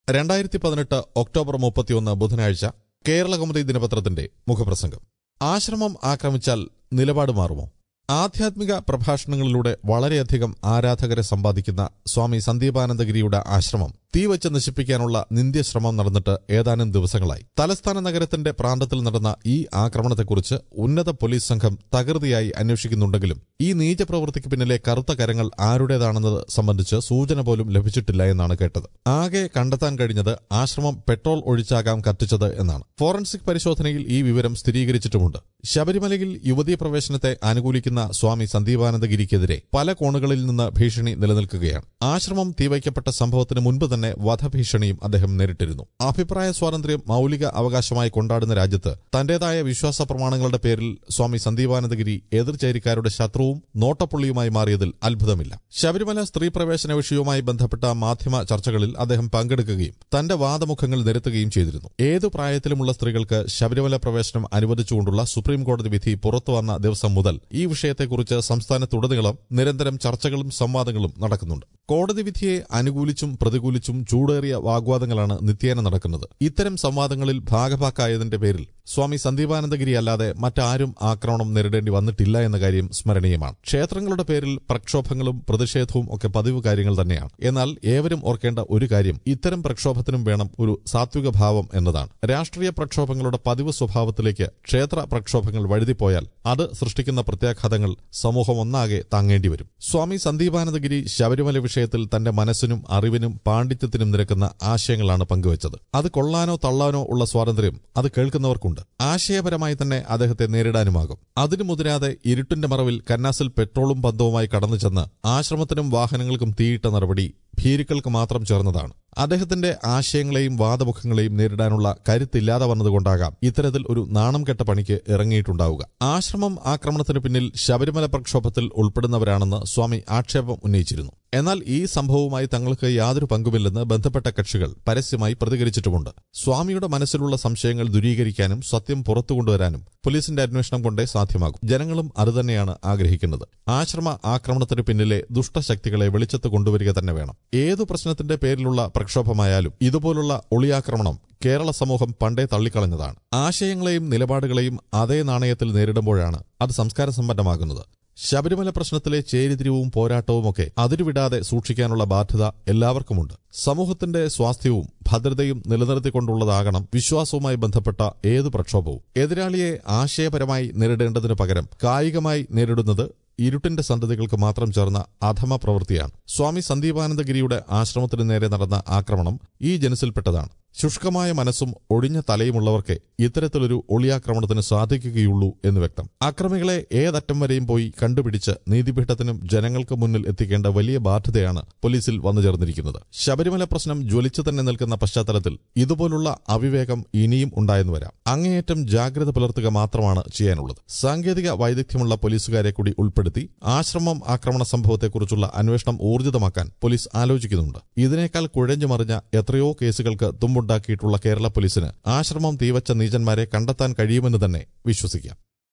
രണ്ടായിരത്തി പതിനെട്ട് ഒക്ടോബർ മുപ്പത്തിയൊന്ന് ബുധനാഴ്ച കേരളകൗമുദി ദിനപത്രത്തിന്റെ മുഖപ്രസംഗം ആശ്രമം ആക്രമിച്ചാൽ നിലപാട് മാറുമോ ആധ്യാത്മിക പ്രഭാഷണങ്ങളിലൂടെ വളരെയധികം ആരാധകരെ സമ്പാദിക്കുന്ന സ്വാമി സന്ദീപാനന്ദഗിരിയുടെ ആശ്രമം തീവച്ച് നശിപ്പിക്കാനുള്ള നിന്ദ്യശ്രമം നടന്നിട്ട് ഏതാനും ദിവസങ്ങളായി തലസ്ഥാന നഗരത്തിന്റെ പ്രാന്തത്തിൽ നടന്ന ഈ ആക്രമണത്തെക്കുറിച്ച് ഉന്നത പോലീസ് സംഘം തകൃതിയായി അന്വേഷിക്കുന്നുണ്ടെങ്കിലും ഈ നീചപ്രവൃത്തിക്ക് പിന്നിലെ കറുത്ത കരങ്ങൾ ആരുടേതാണെന്നത് സംബന്ധിച്ച് സൂചന പോലും ലഭിച്ചിട്ടില്ല എന്നാണ് കേട്ടത് ആകെ കണ്ടെത്താൻ കഴിഞ്ഞത് ആശ്രമം പെട്രോൾ ഒഴിച്ചാകാം കത്തിച്ചത് എന്നാണ് ഫോറൻസിക് പരിശോധനയിൽ ഈ വിവരം സ്ഥിരീകരിച്ചിട്ടുമുണ്ട് ശബരിമലയിൽ യുവതീ പ്രവേശനത്തെ അനുകൂലിക്കുന്ന സ്വാമി സന്ദീപാനന്ദഗിരിക്കെതിരെ പല കോണുകളിൽ നിന്ന് ഭീഷണി നിലനിൽക്കുകയാണ് ആശ്രമം തീവയ്ക്കപ്പെട്ട സംഭവത്തിന് മുൻപ് തന്നെ വധഭീഷണിയും അദ്ദേഹം നേരിട്ടിരുന്നു അഭിപ്രായ സ്വാതന്ത്ര്യം മൌലിക അവകാശമായി കൊണ്ടാടുന്ന രാജ്യത്ത് തന്റേതായ വിശ്വാസ പ്രമാണങ്ങളുടെ പേരിൽ സ്വാമി സന്ദീപാനന്ദഗിരി എതിർചേരിക്കാരുടെ ശത്രുവും നോട്ടപ്പുള്ളിയുമായി മാറിയതിൽ അത്ഭുതമില്ല ശബരിമല സ്ത്രീ പ്രവേശന വിഷയവുമായി ബന്ധപ്പെട്ട മാധ്യമ ചർച്ചകളിൽ അദ്ദേഹം പങ്കെടുക്കുകയും തന്റെ വാദമുഖങ്ങൾ നിരത്തുകയും ചെയ്തിരുന്നു ഏതു പ്രായത്തിലുമുള്ള സ്ത്രീകൾക്ക് ശബരിമല പ്രവേശനം അനുവദിച്ചുകൊണ്ടുള്ള സുപ്രീം കോടതി വിധി പുറത്തുവന്ന ദിവസം മുതൽ ഈ വിഷയത്തെക്കുറിച്ച് സംസ്ഥാനത്തുടനീളം നിരന്തരം ചർച്ചകളും സംവാദങ്ങളും നടക്കുന്നുണ്ട് കോടതി വിധിയെ അനുകൂലിച്ചും പ്രതികൂലിച്ചും ചൂടേറിയ വാഗ്വാദങ്ങളാണ് നിത്യേന നടക്കുന്നത് ഇത്തരം സംവാദങ്ങളിൽ ഭാഗഭാക്കായതിന്റെ പേരിൽ സ്വാമി സന്ദീപാനന്ദഗിരി അല്ലാതെ മറ്റാരും ആക്രമണം നേരിടേണ്ടി വന്നിട്ടില്ല എന്ന കാര്യം സ്മരണീയമാണ് ക്ഷേത്രങ്ങളുടെ പേരിൽ പ്രക്ഷോഭങ്ങളും പ്രതിഷേധവും ഒക്കെ പതിവ് കാര്യങ്ങൾ തന്നെയാണ് എന്നാൽ ഏവരും ഓർക്കേണ്ട ഒരു കാര്യം ഇത്തരം പ്രക്ഷോഭത്തിനും വേണം ഒരു സാത്വിക ഭാവം എന്നതാണ് രാഷ്ട്രീയ പ്രക്ഷോഭങ്ങളുടെ പതിവ് സ്വഭാവത്തിലേക്ക് ക്ഷേത്ര പ്രക്ഷോഭങ്ങൾ വഴുതിപ്പോയാൽ അത് സൃഷ്ടിക്കുന്ന പ്രത്യാഘാതങ്ങൾ സമൂഹം ഒന്നാകെ താങ്ങേണ്ടി വരും സ്വാമി സന്ദീപാനന്ദഗിരി ശബരിമല വിഷയത്തിൽ തന്റെ മനസ്സിനും അറിവിനും പാണ്ഡിത്യത്തിനും നിരക്കുന്ന ആശയങ്ങളാണ് പങ്കുവച്ചത് അത് കൊള്ളാനോ തള്ളാനോ ഉള്ള സ്വാതന്ത്ര്യം അത് കേൾക്കുന്നവർക്കുണ്ട് ആശയപരമായി തന്നെ അദ്ദേഹത്തെ നേരിടാനുമാകും അതിനു മുതിരാതെ ഇരുട്ടിന്റെ മറവിൽ കന്നാസിൽ പെട്രോളും പന്തവുമായി കടന്നു ചെന്ന് ആശ്രമത്തിനും വാഹനങ്ങൾക്കും തീയിട്ട നടപടി ഭീരുക്കൾക്ക് മാത്രം ചേർന്നതാണ് അദ്ദേഹത്തിന്റെ ആശയങ്ങളെയും വാദമുഖങ്ങളെയും നേരിടാനുള്ള കരുത്തില്ലാതെ വന്നതുകൊണ്ടാകാം ഇത്തരത്തിൽ ഒരു നാണം കെട്ട പണിക്ക് ഇറങ്ങിയിട്ടുണ്ടാവുക ആശ്രമം ആക്രമണത്തിന് പിന്നിൽ ശബരിമല പ്രക്ഷോഭത്തിൽ ഉൾപ്പെടുന്നവരാണെന്ന് സ്വാമി ആക്ഷേപം ഉന്നയിച്ചിരുന്നു എന്നാൽ ഈ സംഭവവുമായി തങ്ങൾക്ക് യാതൊരു പങ്കുമില്ലെന്ന് ബന്ധപ്പെട്ട കക്ഷികൾ പരസ്യമായി പ്രതികരിച്ചിട്ടുമുണ്ട് സ്വാമിയുടെ മനസ്സിലുള്ള സംശയങ്ങൾ ദൂരീകരിക്കാനും സത്യം പുറത്തുകൊണ്ടുവരാനും പോലീസിന്റെ അന്വേഷണം കൊണ്ടേ സാധ്യമാകും ജനങ്ങളും അതുതന്നെയാണ് ആഗ്രഹിക്കുന്നത് ആശ്രമ ആക്രമണത്തിന് പിന്നിലെ ദുഷ്ടശക്തികളെ വെളിച്ചത്ത് കൊണ്ടുവരിക തന്നെ വേണം ഏതു പ്രശ്നത്തിന്റെ പേരിലുള്ള പ്രക്ഷോഭമായാലും ഇതുപോലുള്ള ഒളിയാക്രമണം കേരള സമൂഹം പണ്ടേ തള്ളിക്കളഞ്ഞതാണ് ആശയങ്ങളെയും നിലപാടുകളെയും അതേ നാണയത്തിൽ നേരിടുമ്പോഴാണ് അത് സംസ്കാര സമ്പന്നമാകുന്നത് ശബരിമല പ്രശ്നത്തിലെ ചേരിതിരിവും പോരാട്ടവുമൊക്കെ അതിരുവിടാതെ സൂക്ഷിക്കാനുള്ള ബാധ്യത എല്ലാവർക്കുമുണ്ട് സമൂഹത്തിന്റെ സ്വാസ്ഥ്യവും ഭദ്രതയും നിലനിർത്തിക്കൊണ്ടുള്ളതാകണം വിശ്വാസവുമായി ബന്ധപ്പെട്ട ഏതു പ്രക്ഷോഭവും എതിരാളിയെ ആശയപരമായി നേരിടേണ്ടതിനു പകരം കായികമായി നേരിടുന്നത് ഇരുട്ടിന്റെ സന്തതികൾക്ക് മാത്രം ചേർന്ന അധമ പ്രവൃത്തിയാണ് സ്വാമി സന്ദീപാനന്ദഗിരിയുടെ ആശ്രമത്തിന് നേരെ നടന്ന ആക്രമണം ഈ ജനസിൽപ്പെട്ടതാണ് ശുഷ്കമായ മനസ്സും ഒഴിഞ്ഞ തലയുമുള്ളവർക്ക് ഇത്തരത്തിലൊരു ഒളിയാക്രമണത്തിന് സാധിക്കുകയുള്ളൂ എന്ന് വ്യക്തം അക്രമികളെ ഏതറ്റം വരെയും പോയി കണ്ടുപിടിച്ച് നീതിപീഠത്തിനും ജനങ്ങൾക്ക് മുന്നിൽ എത്തിക്കേണ്ട വലിയ ബാധ്യതയാണ് പോലീസിൽ വന്നു ചേർന്നിരിക്കുന്നത് ശബരിമല പ്രശ്നം ജ്വലിച്ചു തന്നെ നിൽക്കുന്ന പശ്ചാത്തലത്തിൽ ഇതുപോലുള്ള അവിവേകം ഇനിയും ഉണ്ടായെന്ന് വരാം അങ്ങേയറ്റം ജാഗ്രത പുലർത്തുക മാത്രമാണ് ചെയ്യാനുള്ളത് സാങ്കേതിക വൈദഗ്ധ്യമുള്ള പോലീസുകാരെ കൂടി ഉൾപ്പെടുത്തി ആശ്രമം ആക്രമണ സംഭവത്തെക്കുറിച്ചുള്ള അന്വേഷണം ഊർജിതമാക്കാൻ പോലീസ് ആലോചിക്കുന്നുണ്ട് ഇതിനേക്കാൾ കുഴഞ്ഞു മറിഞ്ഞ എത്രയോ കേസുകൾക്ക് തുമ്പുണ്ടാക്കിയിട്ടുള്ള കേരള പോലീസിന് ആശ്രമം തീവച്ച നീചന്മാരെ കണ്ടെത്താൻ കഴിയുമെന്ന് തന്നെ വിശ്വസിക്കാം